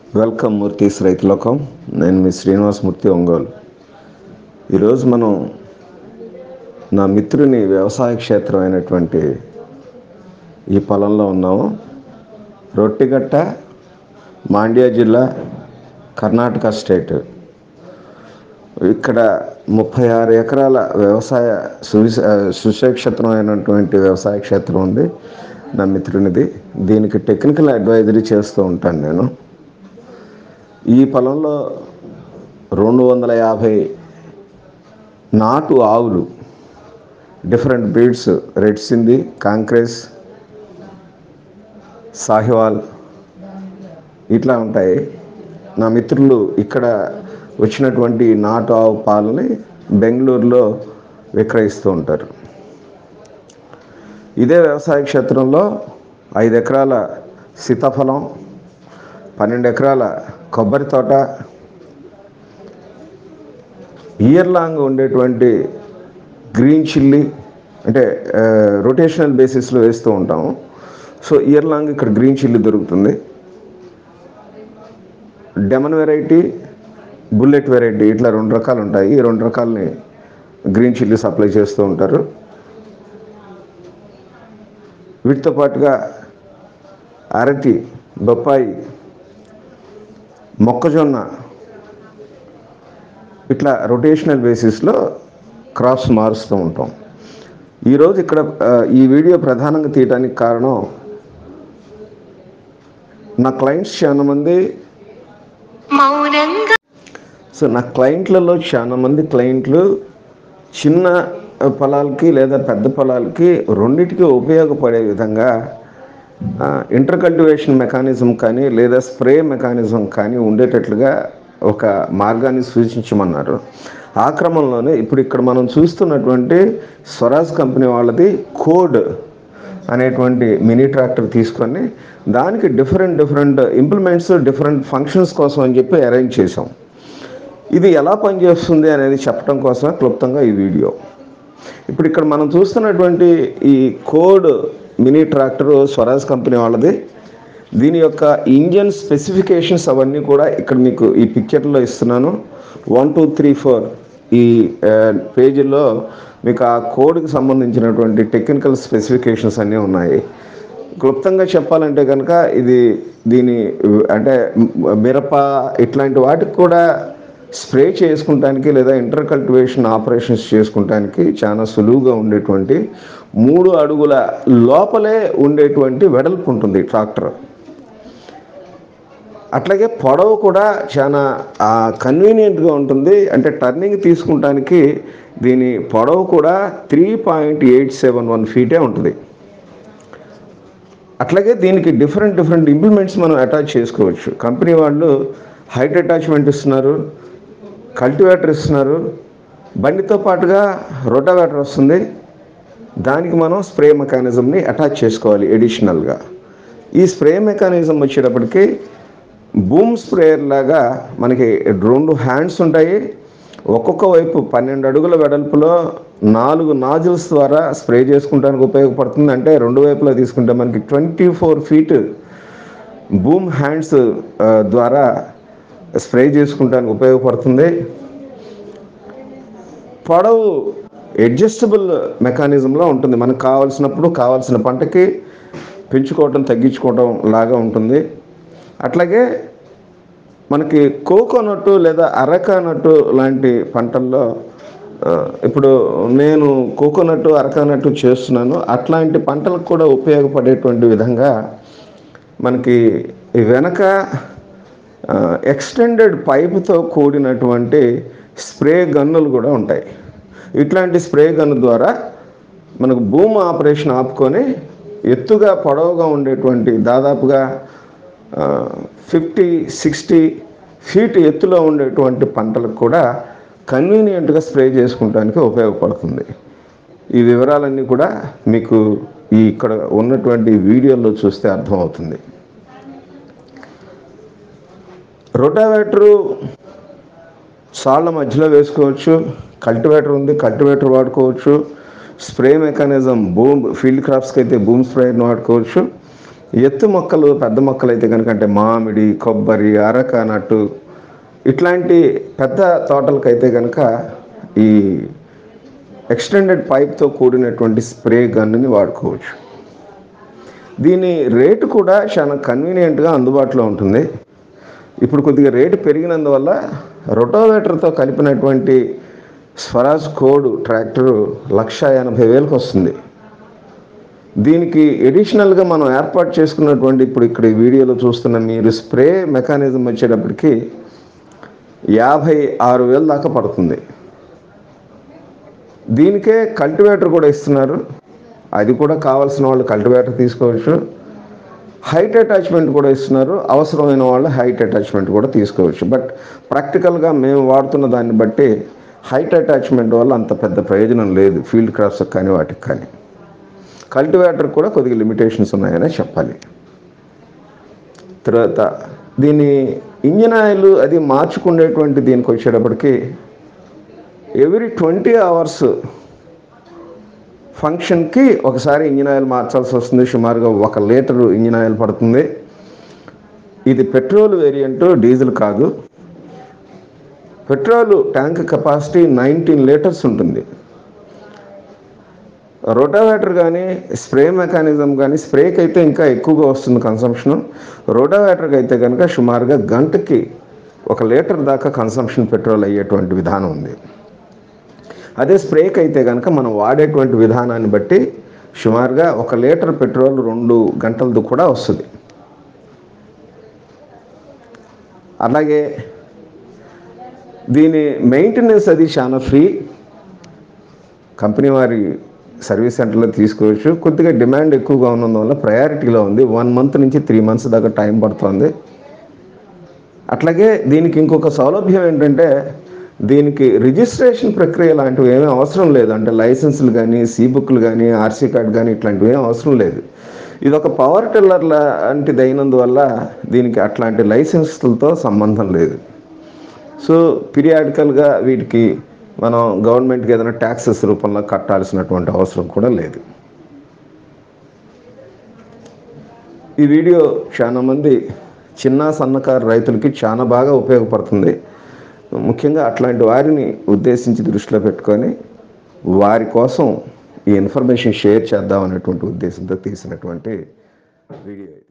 welcome మూర్తీస్ రైతులోకం నేను మీ శ్రీనివాసమూర్తి ఒంగోలు ఈరోజు మనం నా మిత్రుని వ్యవసాయ క్షేత్రం అయినటువంటి ఈ పొలంలో ఉన్నాము రొట్టిగట్ట మాండ్యా జిల్లా కర్ణాటక స్టేట్ ఇక్కడ ముప్పై ఆరు ఎకరాల వ్యవసాయ సువిశ సుశిక్షితమైనటువంటి వ్యవసాయ క్షేత్రం ఉంది నా మిత్రునిది దీనికి టెక్నికల్ అడ్వైజరీ చేస్తూ ఉంటాను నేను ఈ పొలంలో రెండు వందల యాభై నాటు ఆవులు different breeds red Sindhi Kankrej Sahiwal ఇట్లా ఉంటాయి నా మిత్రులు ఇక్కడ వచ్చినటువంటి నాటు ఆవు పాలని బెంగళూరులో విక్రయిస్తూ ఉంటారు ఇదే వ్యవసాయ క్షేత్రంలో ఐదు ఎకరాల సీతాఫలం పన్నెండు ఎకరాల కొబ్బరి తోట ఇయర్ లాంగ్ ఉండేటువంటి గ్రీన్ చిల్లీ అంటే రొటేషనల్ బేసిస్లో వేస్తూ ఉంటాము సో ఇయర్ లాంగ్ ఇక్కడ గ్రీన్ చిల్లీ దొరుకుతుంది డెమన్ వెరైటీ బుల్లెట్ వెరైటీ ఇట్లా రెండు రకాలు ఉంటాయి ఈ రెండు రకాలని గ్రీన్ చిల్లీ సప్లై చేస్తూ ఉంటారు వీటితో పాటుగా అరటి బొప్పాయి మొక్కజొన్న ఇట్లా రొటేషనల్ బేసిస్లో క్రాప్స్ మారుస్తూ ఉంటాం ఈరోజు ఇక్కడ ఆ, ఈ వీడియో ప్రధానంగా తీయడానికి కారణం నా క్లయింట్స్ చాలా మంది మౌనంగా సో నా క్లయింట్లలో చాలా మంది క్లయింట్లు చిన్న పొలాలకి లేదా పెద్ద పొలాలకి రెండిటికి ఉపయోగపడే విధంగా ఇంటర్ కల్టివేషన్ మెకానిజం కానీ లేదా స్ప్రే మెకానిజం కానీ ఉండేటట్లుగా ఒక మార్గాన్ని సూచించమన్నారు ఆ క్రమంలోనే ఇప్పుడు ఇక్కడ మనం చూస్తున్నటువంటి స్వరాజ్ కంపెనీ వాళ్ళది కోడ్ అనేటువంటి మినీ ట్రాక్టర్ తీసుకొని దానికి different different implements different functions కోసం అని చెప్పి అరేంజ్ చేసాం ఇది ఎలా పనిచేస్తుంది అనేది చెప్పడం కోసమే క్లుప్తంగా ఈ వీడియో ఇప్పుడు ఇక్కడ మనం చూస్తున్నటువంటి ఈ code mini tractor Swaraj company వాళ్ళది దీని యొక్క ఇంజన్ స్పెసిఫికేషన్స్ అవన్నీ కూడా ఇక్కడ మీకు ఈ పిక్చర్లో ఇస్తున్నాను వన్ టూ త్రీ ఫోర్ ఈ ఆ, పేజీలో మీకు ఆ కోడ్కి సంబంధించినటువంటి టెక్నికల్ స్పెసిఫికేషన్స్ అన్నీ ఉన్నాయి క్లుప్తంగా చెప్పాలంటే కనుక ఇది దీని అంటే మిరప ఇట్లాంటి వాటికి కూడా స్ప్రే చేసుకుంటానికి లేదా ఇంటర్ కల్టివేషన్ ఆపరేషన్స్ చేసుకుంటానికి చాలా సులువుగా ఉండేటువంటి మూడు అడుగుల లోపలే ఉండేటువంటి వెడల్పు ఉంటుంది ట్రాక్టర్ అట్లాగే పొడవు కూడా చాలా కన్వీనియంట్గా ఉంటుంది అంటే టర్నింగ్ తీసుకుంటానికి దీని పొడవు కూడా three point eight seven one ఫీటే ఉంటుంది అట్లాగే దీనికి డిఫరెంట్ డిఫరెంట్ ఇంప్లిమెంట్స్ మనం అటాచ్ చేసుకోవచ్చు కంపెనీ వాళ్ళు హైట్ అటాచ్మెంట్ ఇస్తున్నారు కల్టివేటర్ ఇస్తున్నారు బండితో పాటుగా రొటావేటర్ వస్తుంది దానికి మనం స్ప్రే మెకానిజంని అటాచ్ చేసుకోవాలి ఎడిషనల్గా ఈ స్ప్రే మెకానిజం వచ్చేటప్పటికి బూమ్ స్ప్రేయర్ లాగా మనకి రెండు హ్యాండ్స్ ఉంటాయి ఒక్కొక్క వైపు పన్నెండు అడుగుల వెడల్పులో నాలుగు నాజిల్స్ ద్వారా స్ప్రే చేసుకుంటానికి ఉపయోగపడుతుంది అంటే రెండు వైపులా తీసుకుంటే మనకి twenty four feet boom hands ఆ, ద్వారా స్ప్రే చేసుకుంటానికి ఉపయోగపడుతుంది పొడవు అడ్జస్టబుల్ మెకానిజంలో ఉంటుంది మనకు కావాల్సినప్పుడు కావాల్సిన పంటకి పెంచుకోవటం తగ్గించుకోవటం లాగా ఉంటుంది అట్లాగే మనకి కోకోనట్ లేదా అరకానట్ లాంటి పంటల్లో ఆ, ఇప్పుడు నేను కోకోనట్ అరకానట్ చేస్తున్నాను అట్లాంటి పంటలకు కూడా ఉపయోగపడేటువంటి విధంగా మనకి ఈ వెనక ఎక్స్టెండెడ్ పైపుతో కూడినటువంటి స్ప్రే గన్నులు కూడా ఉంటాయి ఇట్లాంటి స్ప్రే గన్ను ద్వారా మనకు భూమి ఆపరేషన్ ఆపుకొని ఎత్తుగా పొడవుగా ఉండేటువంటి దాదాపుగా ఫిఫ్టీ సిక్స్టీ ఫీట్ ఎత్తులో ఉండేటువంటి పంటలకు కూడా కన్వీనియంట్గా స్ప్రే చేసుకుంటానికి ఉపయోగపడుతుంది ఈ వివరాలన్నీ కూడా మీకు ఈ ఇక్కడ ఉన్నటువంటి వీడియోలో చూస్తే అర్థమవుతుంది రొటావేటరు సాళ్ళ మధ్యలో వేసుకోవచ్చు కల్టివేటర్ ఉంది కల్టివేటర్ వాడుకోవచ్చు స్ప్రే మెకానిజం బూమ్ ఫీల్డ్ క్రాప్స్కి అయితే బూమ్ స్ప్రేయర్ని వాడుకోవచ్చు ఎత్తు మొక్కలు పెద్ద మొక్కలు అయితే కనుక అంటే మామిడి కొబ్బరి అరక నట్టు ఇట్లాంటి పెద్ద తోటలకైతే కనుక ఈ ఎక్స్టెండెడ్ పైప్తో కూడినటువంటి స్ప్రే గన్నుని వాడుకోవచ్చు దీని రేటు కూడా చాలా కన్వీనియంట్గా అందుబాటులో ఉంటుంది ఇప్పుడు కొద్దిగా రేటు పెరిగినందువల్ల రొటోవేటర్తో కలిపినటువంటి స్వరాజ్ కోడ్ ట్రాక్టరు లక్ష ఎనభై వేలకు వస్తుంది దీనికి ఎడిషనల్గా మనం ఏర్పాటు చేసుకున్నటువంటి ఇప్పుడు ఇక్కడ ఈ వీడియోలో చూస్తున్న మీరు స్ప్రే మెకానిజం వచ్చేటప్పటికి యాభై ఆరు వేల దాకా పడుతుంది దీనికే కల్టివేటర్ కూడా ఇస్తున్నారు అది కూడా కావాల్సిన వాళ్ళు కల్టివేటర్ తీసుకోవచ్చు హైట్ అటాచ్మెంట్ కూడా ఇస్తున్నారు అవసరమైన వాళ్ళు హైట్ అటాచ్మెంట్ కూడా తీసుకోవచ్చు బట్ ప్రాక్టికల్గా మేము వాడుతున్న దాన్ని బట్టి హైట్ అటాచ్మెంట్ వల్ల అంత పెద్ద ప్రయోజనం లేదు ఫీల్డ్ క్రాప్స్కి కానీ వాటికి కానీ కల్టివేటర్ కూడా కొద్దిగా లిమిటేషన్స్ ఉన్నాయనే చెప్పాలి తర్వాత దీని ఇంజిన్ ఆయిల్ అది మార్చుకునేటువంటి దీనికి వచ్చేటప్పటికి ఎవ్రీ ట్వంటీ అవర్స్ ఫంక్షన్కి ఒకసారి ఇంజిన్ ఆయిల్ మార్చాల్సి వస్తుంది సుమారుగా ఒక లీటరు ఇంజిన్ ఆయిల్ పడుతుంది ఇది పెట్రోల్ వేరియంట్ డీజిల్ కాదు petrol tank capacity nineteen litres ఉంటుంది రోటావేటర్ కానీ స్ప్రే మెకానిజం కానీ స్ప్రేకి అయితే ఇంకా ఎక్కువగా వస్తుంది కన్సంప్షన్ రోటావేటర్కి అయితే కనుక సుమారుగా గంటకి ఒక లీటర్ దాకా కన్సంప్షన్ పెట్రోల్ అయ్యేటువంటి విధానం ఉంది అదే స్ప్రేకి అయితే కనుక మనం వాడేటువంటి విధానాన్ని బట్టి సుమారుగా ఒక లీటర్ పెట్రోల్ రెండు గంటలది కూడా వస్తుంది అలాగే దీని మెయింటెనెన్స్ అది చాలా ఫ్రీ కంపెనీ వారి సర్వీస్ సెంటర్లో తీసుకోవచ్చు కొద్దిగా డిమాండ్ ఎక్కువగా ఉన్నందువల్ల ప్రయారిటీలో ఉంది వన్ మంత్ నుంచి త్రీ మంత్స్ దాకా టైం పడుతుంది అట్లాగే దీనికి ఇంకొక సౌలభ్యం ఏంటంటే దీనికి రిజిస్ట్రేషన్ ప్రక్రియ లాంటివి ఏమీ అవసరం లేదు అంటే లైసెన్సులు కానీ సీ బుక్లు కానీ ఆర్సీ కార్డు కానీ ఇట్లాంటివి ఏమీ అవసరం లేదు ఇది ఒక పవర్ టిల్లర్ లాంటిది అయినందువల్ల దీనికి అట్లాంటి లైసెన్సులతో సంబంధం లేదు సో పీరియాడికల్గా వీటికి మనం గవర్నమెంట్కి ఏదైనా ట్యాక్సెస్ రూపంలో కట్టాల్సినటువంటి అవసరం కూడా లేదు ఈ వీడియో చాలా మంది చిన్న సన్నకారు రైతులకి చాలా బాగా ఉపయోగపడుతుంది ముఖ్యంగా అట్లాంటి వారిని ఉద్దేశించి దృష్టిలో పెట్టుకొని వారి కోసం ఈ ఇన్ఫర్మేషన్ షేర్ చేద్దాం అనేటువంటి ఉద్దేశంతో తీసినటువంటి వీడియో ఇది